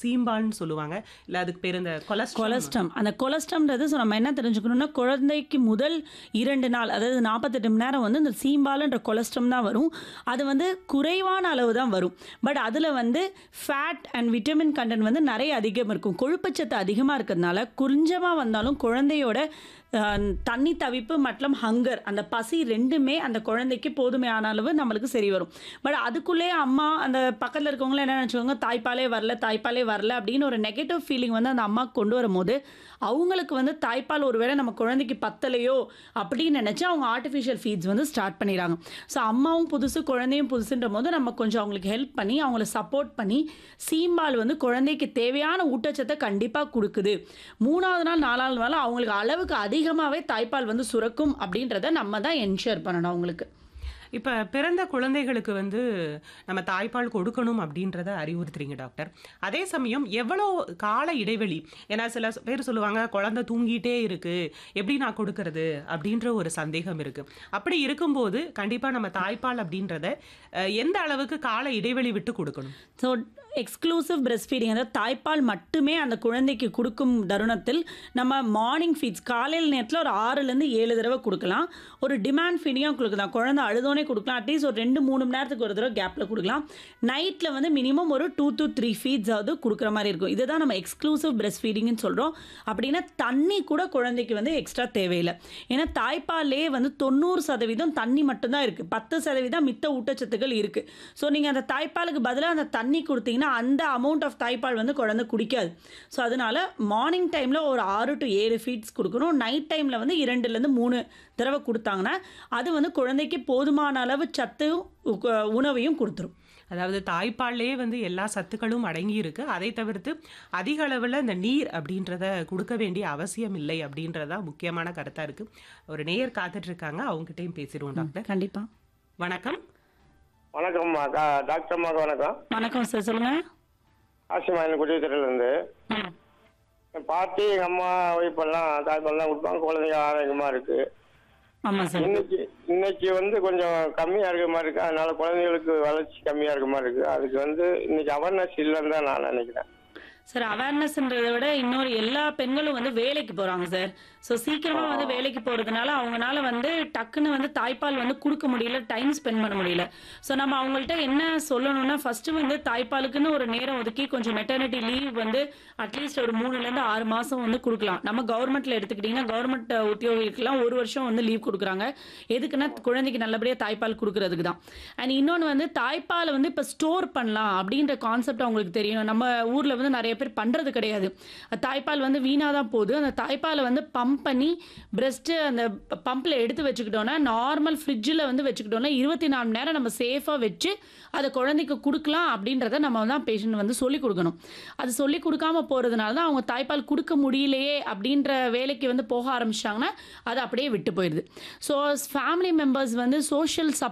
சீம்பால்னு சொல்லுவாங்க இல்ல அதுக்கு பேர் இந்த கொலஸ்ட்ரால் கொலஸ்ட்ரம் அந்த கொலஸ்ட்ரம்ன்றது ஸோ நம்ம என்ன தெரிஞ்சுக்கணும்னா குழந்தைக்கு முதல் இரண்டு நாள் அதாவது நாற்பத்தெட்டு மணி நேரம் வந்து இந்த சீம்பாலுன்ற கொலஸ்ட்ரம் தான் வரும் அது வந்து குறைவான அளவு தான் வரும் பட் அதில் வந்து ஃபேட் அண்ட் விட்டமின் கண்டென்ட் வந்து நிறைய அதிகம் இருக்கும் கொழுப்புச்சத்து அதிகமாக இருக்கிறதுனால கொஞ்சமாக வந்தாலும் குழந்தையோட அஹ், தண்ணி தவிப்பு மற்றும் ஹங்கர் அந்த பசி ரெண்டுமே அந்த குழந்தைக்கு போதுமையான அளவு நம்மளுக்கு சரி வரும் பட் அதுக்குள்ளே அம்மா அந்த பக்கத்தில் இருக்கவங்களும் என்ன நினச்சிக்கோங்க தாய்ப்பாலே வரல தாய்ப்பாலே வரல அப்படின்னு ஒரு நெகட்டிவ் ஃபீலிங் வந்து அந்த அம்மா கொண்டு வரும்போது அவங்களுக்கு வந்து தாய்ப்பால் ஒருவேளை நம்ம குழந்தைக்கு பத்தலையோ அப்படின்னு நினச்சி அவங்க ஆர்டிஃபிஷியல் ஃபீட்ஸ் வந்து ஸ்டார்ட் பண்ணிடுறாங்க ஸோ அம்மாவும் புதுசு குழந்தையும் புதுசுன்ற போது நம்ம கொஞ்சம் அவங்களுக்கு ஹெல்ப் பண்ணி அவங்கள சப்போர்ட் பண்ணி சீம்பால் வந்து குழந்தைக்கு தேவையான ஊட்டச்சத்தை கண்டிப்பாக கொடுக்குது மூணாவது நாள் நாலாவது நாள் அவங்களுக்கு அளவுக்கு அதிகமாகவே தாய்ப்பால் வந்து சுரக்கும் அப்படின்றத நம்ம தான் என்ஷூர் பண்ணணும் அவங்களுக்கு இப்ப பிறந்த குழந்தைகளுக்கு வந்து நம்ம தாய்ப்பால் கொடுக்கணும் அப்படின்றத அறிவுறுத்துறீங்க டாக்டர் அதே சமயம் எவ்வளோ கால இடைவெளி ஏன்னா சில பேர் சொல்லுவாங்க குழந்தை தூங்கிட்டே இருக்கு எப்படி நான் கொடுக்கறது அப்படின்ற ஒரு சந்தேகம் இருக்கு அப்படி இருக்கும்போது கண்டிப்பா நம்ம தாய்ப்பால் அப்படின்றத அஹ், எந்த அளவுக்கு கால இடைவெளி விட்டு கொடுக்கணும் ஸோ எக்ஸ்க்ளூசிவ் பிரஸ்ட் ஃபீடிங் அதாவது தாய்ப்பால் மட்டுமே அந்த குழந்தைக்கு கொடுக்கும் தருணத்தில் நம்ம மார்னிங் ஃபீட்ஸ் காலையில் நேரத்தில் ஒரு ஆறுலேருந்து ஏழு தடவை கொடுக்கலாம் ஒரு டிமாண்ட் ஃபீடிங்காக கொடுக்கலாம் குழந்தை அழுதோனே கொடுக்கலாம் அட்லீஸ்ட் ஒரு ரெண்டு மூணு மணி நேரத்துக்கு ஒரு தடவை கேப்பில் கொடுக்கலாம் நைட்டில் வந்து மினிமம் ஒரு டூ to த்ரீ ஃபீட்ஸ் ஆகுது கொடுக்குற மாதிரி இருக்கும் இதுதான் நம்ம எக்ஸ்க்ளூசிவ் பிரஸ்ட் ஃபீடிங்னு சொல்கிறோம் அப்படின்னா தண்ணி கூட குழந்தைக்கு வந்து எக்ஸ்ட்ரா தேவையில்லை ஏன்னா தாய்ப்பாலே வந்து தொண்ணூறு சதவீதம் தண்ணி மட்டும்தான் இருக்குது பத்து சதவீதம் மித்த ஊட்டச்சத்துக்கள் இருக்குது ஸோ நீங்கள் அந்த தாய்ப்பாலுக்கு பதிலாக அந்த தண்ணி கொடுத்தீங்கன்னா அந்த அமௌண்ட் ஆஃப் தாய்ப்பால் வந்து குழந்தை குடிக்காது ஸோ அதனால மார்னிங் டைமில் ஒரு ஆறு டு ஏழு ஃபீட்ஸ் கொடுக்கணும் நைட் டைமில் வந்து இரண்டுலேருந்து மூணு தடவை கொடுத்தாங்கன்னா அது வந்து குழந்தைக்கு போதுமான அளவு சத்தும் உ- உணவையும் கொடுத்துரும் அதாவது தாய்ப்பால்லே வந்து எல்லா சத்துக்களும் அடங்கி இருக்கு அதை தவிர்த்து அதிக அளவில் இந்த நீர் அப்படின்றத கொடுக்க வேண்டிய அவசியம் இல்லை அப்படின்றதா முக்கியமான கருத்தா இருக்கு ஒரு நேயர் காத்துட்டு இருக்காங்க அவங்ககிட்டயும் பேசிடுவோம் டாக்டர் கண்டிப்பாக வணக்கம் வணக்கம்மா கா டாக்டர் அம்மாவுக்கு வணக்கம் வணக்கம் சார் சொல்லுங்கள் ஆசிமாயின் குடியத்துறையிலேருந்து என் பாட்டி எங்கள் அம்மா ஒய்ஃபெல்லாம் தாய்ப்பால்லாம் கொடுப்பாங்க குழந்தைங்க ஆரோக்கியமாக இருக்கு ஆமாம் சார் இன்னைக்கு இன்னைக்கு வந்து கொஞ்சம் கம்மியாக இருக்க மாதிரி இருக்கு அதனால குழந்தைங்களுக்கு வளர்ச்சி கம்மியாக இருக்க மாதிரி இருக்கு அதுக்கு வந்து இன்னைக்கு அவேர்னஸ் இல்லைன்னு தான் நான் நினைக்கிறேன் சார் அவேர்னஸ்ன்றதை விட இன்னொரு எல்லா பெண்களும் வந்து வேலைக்கு போகிறாங்க சார் ஸோ சீக்கிரமாக வந்து வேலைக்கு போகிறதுனால அவங்கனால வந்து டக்குன்னு வந்து தாய்ப்பால் வந்து கொடுக்க முடியல டைம் ஸ்பெண்ட் பண்ண முடியல ஸோ நம்ம அவங்கள்ட்ட என்ன சொல்லணும்னா ஃபஸ்ட்டு வந்து தாய்ப்பாலுக்குன்னு ஒரு நேரம் ஒதுக்கி கொஞ்சம் மெட்டர்னிட்டி லீவ் வந்து அட்லீஸ்ட் ஒரு மூணுலேருந்து ஆறு மாதம் வந்து கொடுக்கலாம் நம்ம கவர்மெண்ட்டில் எடுத்துக்கிட்டிங்கன்னா கவர்மெண்ட் உத்தியோகிகளுக்கெல்லாம் ஒரு வருஷம் வந்து லீவ் கொடுக்குறாங்க எதுக்குன்னா குழந்தைக்கு நல்லபடியாக தாய்ப்பால் கொடுக்கறதுக்கு தான் அண்ட் இன்னொன்று வந்து தாய்ப்பாலை வந்து இப்போ ஸ்டோர் பண்ணலாம் அப்படின்ற கான்செப்ட் அவங்களுக்கு தெரியும் நம்ம ஊரில் வந்து நிறைய பேர் பண்ணுறது கிடையாது தாய்ப்பால் வந்து வீணாக தான் போகுது அந்த தாய்ப்பாலை வந்து பம்ப் பண்ணி பிரஸ்ட்டு அந்த பம்பில் எடுத்து வச்சுக்கிட்டோன்னா நார்மல் ஃப்ரிட்ஜில் வந்து வச்சுக்கிட்டோன்னா இருபத்தி நாலு மணி நேரம் நம்ம சேஃபாக வச்சு அதை குழந்தைக்கு கொடுக்கலாம் அப்படின்றத நம்ம தான் பேஷண்ட் வந்து சொல்லிக் கொடுக்கணும் அது சொல்லி கொடுக்காம போகிறதுனால தான் அவங்க தாய்ப்பால் கொடுக்க முடியலையே அப்படின்ற வேலைக்கு வந்து போக ஆரம்பிச்சிட்டாங்கன்னா அது அப்படியே விட்டு போயிடுது ஸோ ஃபேமிலி மெம்பர்ஸ் வந்து சோஷியல்